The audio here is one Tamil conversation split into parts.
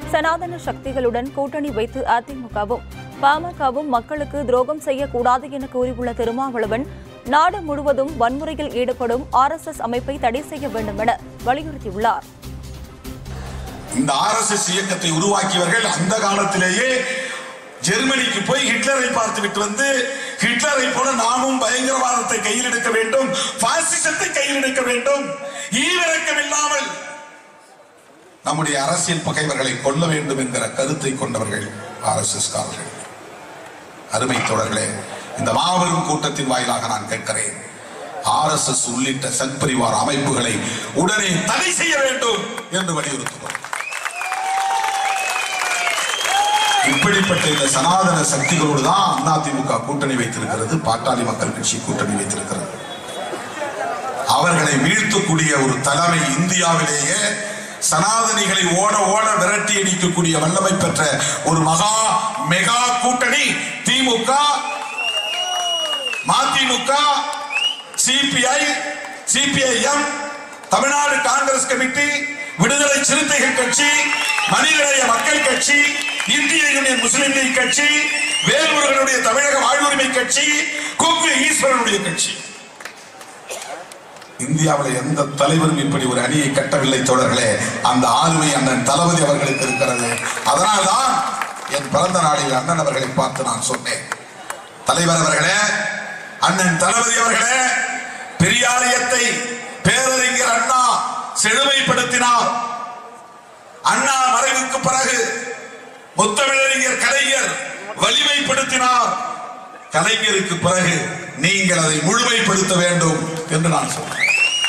சனாதன சக்திகளுடன் கூட்டணி வைத்து அதிமுகவும் பாமகவும் மக்களுக்கு துரோகம் செய்யக்கூடாது என கூறியுள்ள திருமாவளவன் நாடு முழுவதும் வன்முறையில் ஈடுபடும் ஆர்எஸ்எஸ் அமைப்பை தடை செய்ய வேண்டும் என வலியுறுத்தியுள்ளார் இந்த ஆர்எஸ்எஸ் இயக்கத்தை உருவாக்கியவர்கள் அந்த காலத்திலேயே ஜெர்மனிக்கு போய் ஹிட்லரை பார்த்து விட்டு வந்து ஹிட்லரை போல நாமும் பயங்கரவாதத்தை கையில் எடுக்க வேண்டும் பாசிசத்தை கையில் எடுக்க வேண்டும் ஈவிரக்கம் இல்லாமல் நம்முடைய அரசியல் பகைவர்களை கொல்ல வேண்டும் என்கிற கருத்தை கொண்டவர்கள் ஆர்எஸ்எஸ் காரர்கள் அருமை தோழர்களே இந்த மாபெரும் கூட்டத்தின் வாயிலாக நான் கேட்கிறேன் ஆர்எஸ்எஸ் உள்ளிட்ட சத்பரிவார் அமைப்புகளை உடனே தடை செய்ய வேண்டும் என்று வலியுறுத்துகிறோம் இப்படிப்பட்ட இந்த சனாதன சக்திகளோடு தான் அதிமுக கூட்டணி வைத்திருக்கிறது பாட்டாளி மக்கள் கட்சி கூட்டணி வைத்திருக்கிறது அவர்களை வீழ்த்தக்கூடிய ஒரு தலைமை இந்தியாவிலேயே சனாதனிகளை ஓட ஓட விரட்டி அடிக்கக்கூடிய வல்லமை பெற்ற ஒரு மகா மெகா கூட்டணி DMK MDMK CPI CPIM Tamil Nadu Congress committee Viduthalai Siruthaigal கட்சி மனிதநேய மக்கள் கட்சி இந்திய யூனியன் முஸ்லிம் லீக் கட்சி வேல்முருகனுடைய தமிழக வாழ்வுரிமை கட்சி கொங்கு ஈஸ்வரனுடைய கட்சி இந்தியாவில் எந்த தலைவரும் இப்படி ஒரு அணியை கட்டவில்லை தோழர்களே அந்த ஆளுமை அண்ணன் தளபதி அவர்களுக்கு இருக்கிறது அதனால்தான் என் பிறந்த நாளில் அண்ணன் அவர்களை பார்த்து நான் சொன்னேன் தலைவர் அவர்களே அண்ணன் தளபதி அவர்களே பெரியாரியத்தை பேரறிஞர் அண்ணா செழுமைப்படுத்தினார் அண்ணா மறைவுக்கு பிறகு முத்தமிழறிஞர் கலைஞர் வலிமைப்படுத்தினார் கலைஞருக்கு பிறகு நீங்கள் அதை முழுமைப்படுத்த வேண்டும் என்று நான் சொன்னேன்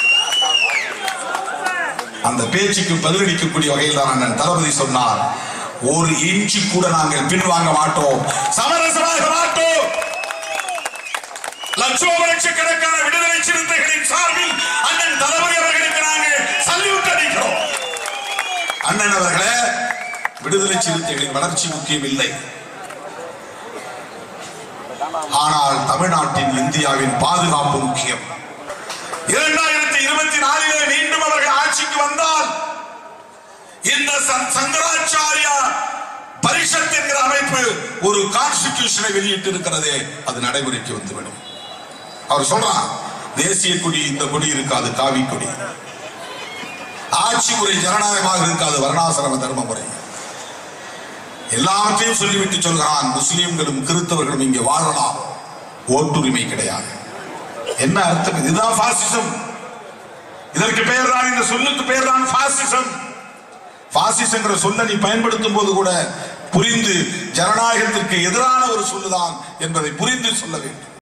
அந்த பேச்சுக்கு பதிலளிக்கக்கூடிய வகையில் தான் அண்ணன் தளபதி சொன்னார் ஒரு இன்ச்சு கூட நாங்கள் பின்வாங்க மாட்டோம் சமரசமாக மாட்டோம் லட்சோப லட்சக்கணக்கான விடுதலை சிறுத்தைகளின் சார்பில் அண்ணன் தளபதி அவர்களுக்கு நாங்கள் சல்யூட் அளிக்கிறோம் அண்ணன் அவர்களே விடுதலை சிறுத்தைகளின் வளர்ச்சி முக்கியம் இல்லை ஆனால் தமிழ்நாட்டின் இந்தியாவின் பாதுகாப்பு முக்கியம் இரண்டாயிரத்தி இருபத்தி நாலிலே மீண்டும் அவர்கள் ஆட்சிக்கு வந்தால் இந்த சங்- சங்கராச்சாரியா பரிஷத் என்கிற அமைப்பு ஒரு கான்ஸ்டிடியூஷனை வெளியிட்டு இருக்கிறதே அது நடைமுறைக்கு வந்துவிடும் அவர் சொல்றான் தேசிய கொடி இந்த கொடி இருக்காது காவி கொடி ஆட்சி முறை ஜனநாயகமாக இருக்காது வர்ணாசிரம தர்ம முறை எல்லாவற்றையும் சொல்லிவிட்டு சொல்கிறான் முஸ்லிம்களும் கிறிஸ்தவர்களும் இங்கே வாழலாம் ஓட்டுரிமை கிடையாது என்ன அர்த்தம் இது? இதுதான் பாசிசம் இதற்கு பெயர் தான் இந்த சொல்லுக்கு பெயர் தான் பாசிசம் பாசிசங்கிற சொல்ல நீ பயன்படுத்தும் போது கூட புரிந்து ஜனநாயகத்திற்கு எதிரான ஒரு சொல்லுதான் என்பதை புரிந்து சொல்ல வேண்டும்